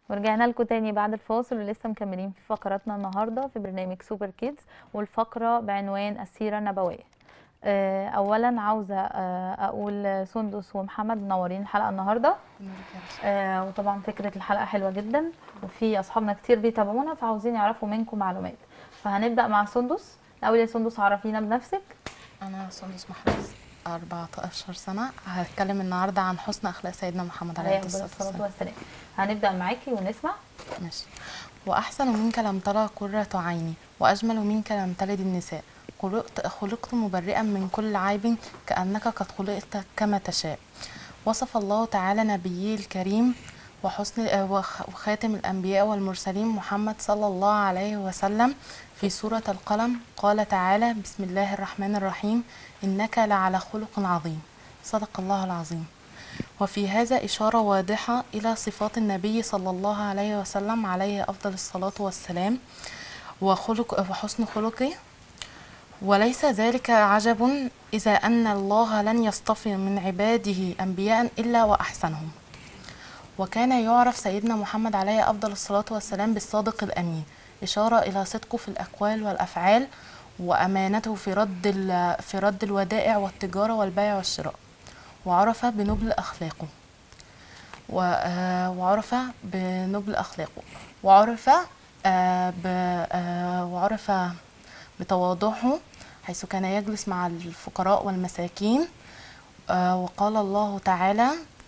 ورجعنا لكم تاني بعد الفاصل ولسه مكملين في فقراتنا النهارده في برنامج سوبر كيدز والفقره بعنوان السيره النبويه آه، اولا عاوزه آه، اقول سندس ومحمد منورين الحلقه النهارده آه، وطبعا فكره الحلقه حلوه جدا وفي اصحابنا كتير بيتابعونا فعاوزين يعرفوا منكم معلومات فهنبدا مع سندس الاول يا سندس عرفينا بنفسك أنا سندس محروس 14 سنة هتكلم النهاردة عن حسن أخلاق سيدنا محمد عليه عليه الصلاة الصلاه والسلام والسلام هنبدا معاكي ونسمع ماشي وأحسن منك لم ترى قرة عيني وأجمل منك لم تلد النساء خلقت, خلقت مبرئا من كل عيب كأنك قد خلقت كما تشاء وصف الله تعالى نبيه الكريم وحسن آه، وخ- وخاتم الأنبياء والمرسلين محمد صلى الله عليه وسلم في سورة القلم قال تعالى بسم الله الرحمن الرحيم إنك لعلى خلق عظيم صدق الله العظيم وفي هذا إشارة واضحة إلى صفات النبي صلى الله عليه وسلم عليه أفضل الصلاة والسلام وخلق وحسن خلقه وليس ذلك عجب إذا أن الله لن يصطفي من عباده أنبياء إلا وأحسنهم وكان يعرف سيدنا محمد عليه أفضل الصلاة والسلام بالصادق الأمين إشارة إلى صدقه في الأقوال والأفعال وأمانته في رد ال- في رد الودائع والتجارة والبيع والشراء وعرف بنبل أخلاقه و- آه، وعرف بنبل أخلاقه وعرف آه، ب- آه، وعرف بتواضعه حيث كان يجلس مع الفقراء والمساكين آه، وقال الله تعالى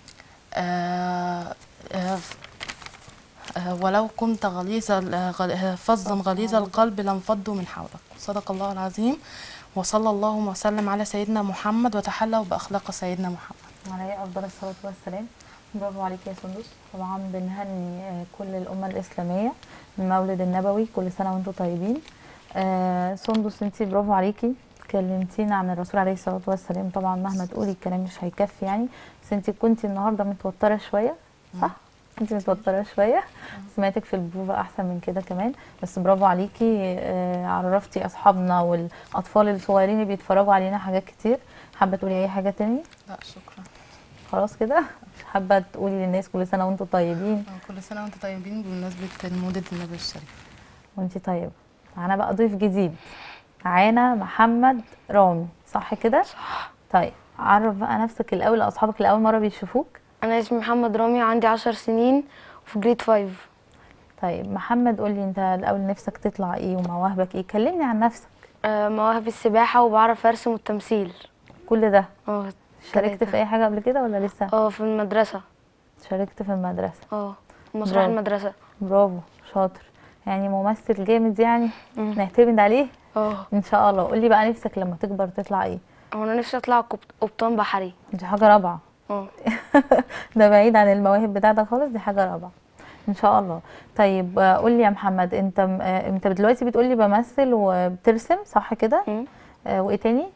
آه، آه، آه، ولو كنت غليظ ال- غل- آه، فظا غليظ القلب لانفضوا من حولك صدق الله العظيم وصلى الله وسلم على سيدنا محمد وتحلوا بأخلاق سيدنا محمد عليه افضل الصلاه والسلام برافو عليك يا سندس طبعا بنهني آه، كل الامه الاسلاميه بالمولد النبوي كل سنه وانتم طيبين آه، سندس انتي برافو عليكي كلمتينا عن الرسول عليه الصلاه والسلام طبعا مهما تقولي الكلام مش هيكفي يعني بس انتي كنتي النهارده متوتره شويه صح انتي متوتره شويه سمعتك في البروفه احسن من كده كمان بس برافو عليكي آه، عرفتي اصحابنا والاطفال الصغيرين اللي بيتفرجوا علينا حاجات كتير حابه تقولي اي حاجه تاني لا شكرا خلاص كده حابه تقولي للناس كل سنه وانتم طيبين كل سنة وانتم طيبين بمناسبة المولد النبوي الشريف وانتي طيبه معانا بقى ضيف جديد معانا محمد رامي صح كده صح طيب عرف بقى نفسك الاول لاصحابك اللي اول مره بيشوفوك انا اسمي محمد رامي عندي عشر سنين وفي جريد فايف طيب محمد قولي انت الاول نفسك تطلع ايه ومواهبك ايه كلمني عن نفسك آه، مواهب السباحة وبعرف ارسم والتمثيل كل ده اه شاركت تلاتة. في اي حاجه قبل كده ولا لسه اه في المدرسة شاركت في المدرسه اه مسرح برافو. المدرسة برافو شاطر يعني ممثل جامد يعني مم. نعتمد عليه اه ان شاء الله قولي بقى نفسك لما تكبر تطلع ايه هو انا نفسي اطلع قبط- قبطان بحري دي حاجه رابعه اه ده بعيد عن المواهب بتاعتك خالص دي حاجه رابعه ان شاء الله طيب آه، قول لي يا محمد انت م- آه، انت دلوقتي بتقول لي بمثل وبترسم صح كده مم. آه، وايه تاني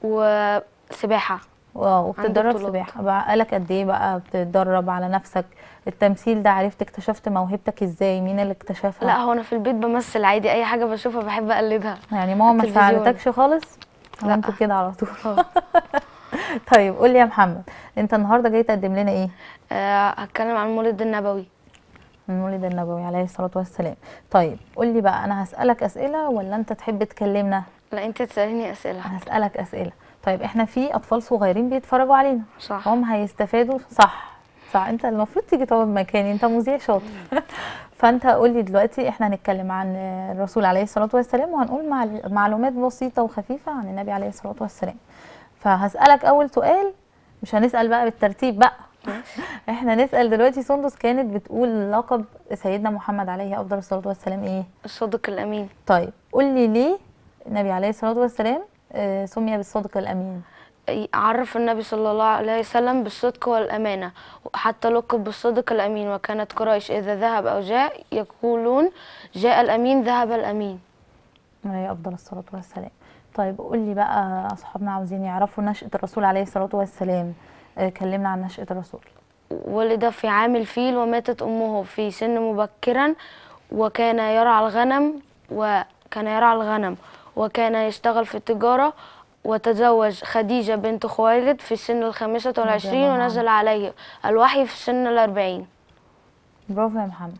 وسباحة واو وبتتدرب بطولات. سباحه بقالك قد ايه بقى بتتدرب على نفسك التمثيل ده عرفت اكتشفت موهبتك ازاي مين اللي اكتشفها لا هو انا في البيت بمثل عادي اي حاجة بشوفها بحب اقلدها يعني ماما ما التلفزيون. ساعدتكش خالص لا. انت كده على طول اه طيب قول لي يا محمد انت النهارده جاي تقدم لنا ايه آه، هتكلم عن المولد النبوي من المولد النبوي عليه الصلاة والسلام طيب قول لي بقى أنا هسألك أسئلة ولا أنت تحب تكلمنا لا انت تسأليني اسئلة أنا هسألك أسئلة طيب إحنا في أطفال صغيرين بيتفرجوا علينا صح هم هيستفادوا صح صح أنت المفروض تيجي تقعد مكاني أنت مذيع شاطر فأنت قول لي دلوقتي إحنا هنتكلم عن الرسول عليه الصلاة والسلام وهنقول معل- معلومات بسيطة وخفيفة عن النبي عليه الصلاة والسلام فهسألك أول سؤال مش هنسأل بقى بالترتيب بقى احنا نسأل دلوقتي سندس كانت بتقول لقب سيدنا محمد عليه أفضل الصلاة والسلام إيه الصادق الامين طيب قول لي ليه النبي عليه الصلاة والسلام آه، سمي بالصادق الأمين عرف النبي صلى الله عليه وسلم بالصدق والأمانة حتى لقب بالصدق الأمين وكانت قريش إذا ذهب أو جاء يقولون جاء الأمين ذهب الأمين عليه أفضل الصلاة والسلام طيب قول لي بقى أصحابنا عاوزين يعرفوا نشأة الرسول عليه الصلاة والسلام آه، كلمنا عن نشأة الرسول ولد في عام الفيل وماتت أمه في سن مبكرا وكان يرعى الغنم وكان يرعى الغنم وكان يشتغل في التجارة وتزوج خديجة بنت خويلد في السن الخامسة والعشرين الله عنها. ونزل عليه الوحي في السن الأربعين برافو يا محمد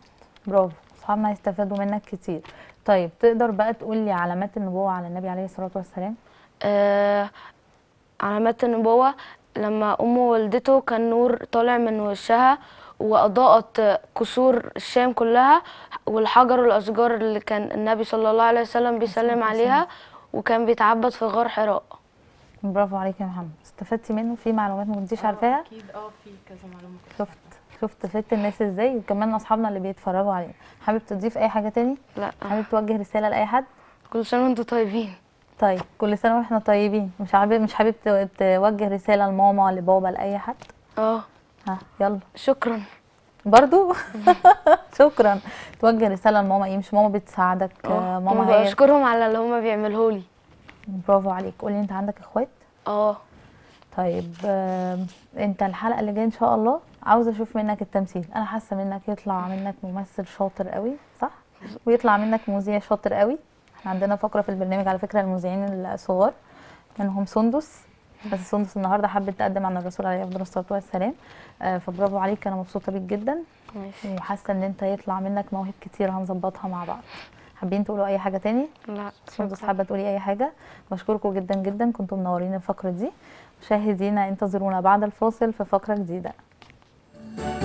برافو اصحابنا هيستفادوا منك كتير طيب تقدر بقى تقول لي علامات النبوة على النبي عليه الصلاة والسلام آه علامات النبوة لما أمه ولدته كان نور طالع من وشها وأضاءت قصور الشام كلها والحجر والأشجار اللي كان النبي صلى الله عليه وسلم بيسلم عليها وكان بيتعبد في غار حراء برافو عليك يا محمد استفدتي منه في معلومات ما كنتيش عارفاها اكيد اه في كذا معلومه شفت شفت فدت الناس ازاي وكمان اصحابنا اللي بيتفرجوا علينا حابب تضيف اي حاجة تاني لا حابب توجه رسالة لأي حد كل سنة وانتم طيبين طيب كل سنة واحنا طيبين مش حابب مش حابب ت- توجه رسالة لماما لبابا لأي حد اه ها يلا شكرا برضو شكرا توجه رسالة لماما ايه مش ماما بتساعدك آه، ماما هي بشكرهم على اللي هما بيعملوه لي برافو عليك قولي انت عندك اخوات اه طيب آم، انت الحلقة اللي جاية ان شاء الله عاوزة اشوف منك التمثيل انا حاسة منك يطلع منك ممثل شاطر قوي صح ويطلع منك مذيع شاطر قوي احنا عندنا فقرة في البرنامج على فكرة المذيعين الصغار منهم سندس بس سندس النهارده حبت تقدم عن الرسول عليه افضل الصلاه والسلام آه، فبرافو عليك انا مبسوطه بيك جدا ماشي وحاسه ان انت يطلع منك مواهب كتير هنظبطها مع بعض حابين تقولوا اي حاجه تاني لا سندس شكرا حابه تقولي اي حاجه بشكركم جدا جدا كنتم منورين الفقره دي مشاهدينا انتظرونا بعد الفاصل في فقره جديده